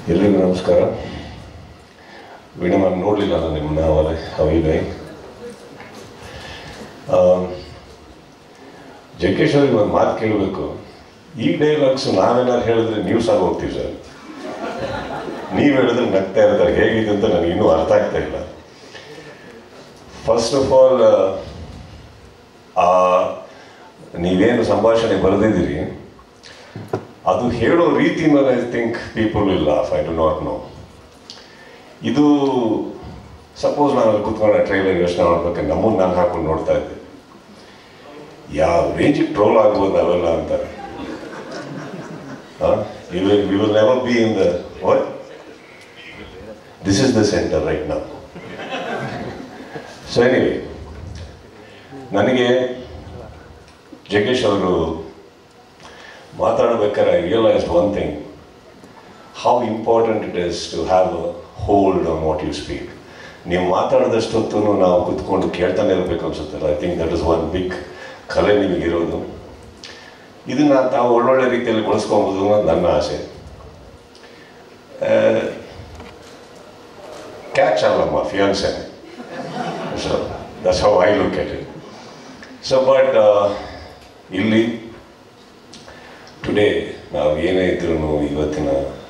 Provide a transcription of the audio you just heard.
ಎಲ್ರಿಗೂ ನಮಸ್ಕಾರ ವೀಣಾ ಮ್ಯಾಮ್ ನೋಡಲಿಲ್ಲ ನಾನು ನಿಮ್ಮನ್ನ ಅವಾಗ ಅವಿಗೈ ಜಗ್ಗೇಶ್ ಅವ್ರಿಗೆ ಒಂದು ಮಾತು ಕೇಳಬೇಕು ಈ ಡೈಲಾಗ್ಸ್ ನಾವೇನಾದ್ರು ಹೇಳಿದ್ರೆ ನ್ಯೂಸ್ ಆಗಿ ಹೋಗ್ತೀವಿ ಸರ್ ನೀವು ಹೇಳಿದ್ರೆ ನಗ್ತಾ ಇರ್ತಾರೆ ಹೇಗಿದೆ ಅಂತ ನನಗೆ ಇನ್ನೂ ಅರ್ಥ ಆಗ್ತಾ ಇಲ್ಲ ಫಸ್ಟ್ ಆಫ್ ಆಲ್ ಆ ನೀವೇನು ಸಂಭಾಷಣೆ ಬರೆದಿದ್ದೀರಿ ಅದು ಹೇಳೋ ರೀತಿ ಮೇಲೆ I think people will laugh I do not know ಇದು ಸಪೋಸ್ ನಾನು ಅಲ್ಲಿ ಕೂತ್ಕೊಂಡು ಟ್ರೈಲರ್ ಯೋಚನೆ ಮಾಡ್ಬೇಕಾದ್ರೆ ನಮ್ಮನ್ನು ನಾನು ಹಾಕೊಂಡು ನೋಡ್ತಾ ಇದ್ದೆ ಯಾವ ರೇಂಜಿಗೆ ಟ್ರೋಲ್ ಆಗ್ಬೋದು ನಾವೆಲ್ಲ ಅಂತಾರೆ we will we will never be in the what this is the center right ನಾವು ಸೊ ಎನಿವೆ ನನಗೆ ಜಗ್ಗೇಶ್ ಅವರು ಮಾತಾಡಬೇಕಾದ್ರೆ I realised one thing how important it is to have a hold on what you speak ನೀವು ಮಾತಾಡಿದಷ್ಟೊತ್ತು ನಾವು ಕುತ್ಕೊಂಡು ಕೇಳ್ತಾನೆ ಇರಬೇಕು ಅನ್ಸುತ್ತಲ್ಲ I think that is one big ಕಲೆ ನಿಮಗಿರೋದು ಇದನ್ನ ತಾವು ಒಳ್ಳೊಳ್ಳೆ ರೀತಿಯಲ್ಲಿ ಬಳಸ್ಕೊಬೋದು ಅನ್ನೋದು ನನ್ನ ಆಸೆ ಕ್ಯಾಚ್ ಅಲ್ಲಮ್ಮ fiance so that's how I look at it so but ಇಲ್ಲಿ ಟುಡೇ ನಾವು ಏನೇ ಇದ್ರೂ ಇವತ್ತಿನ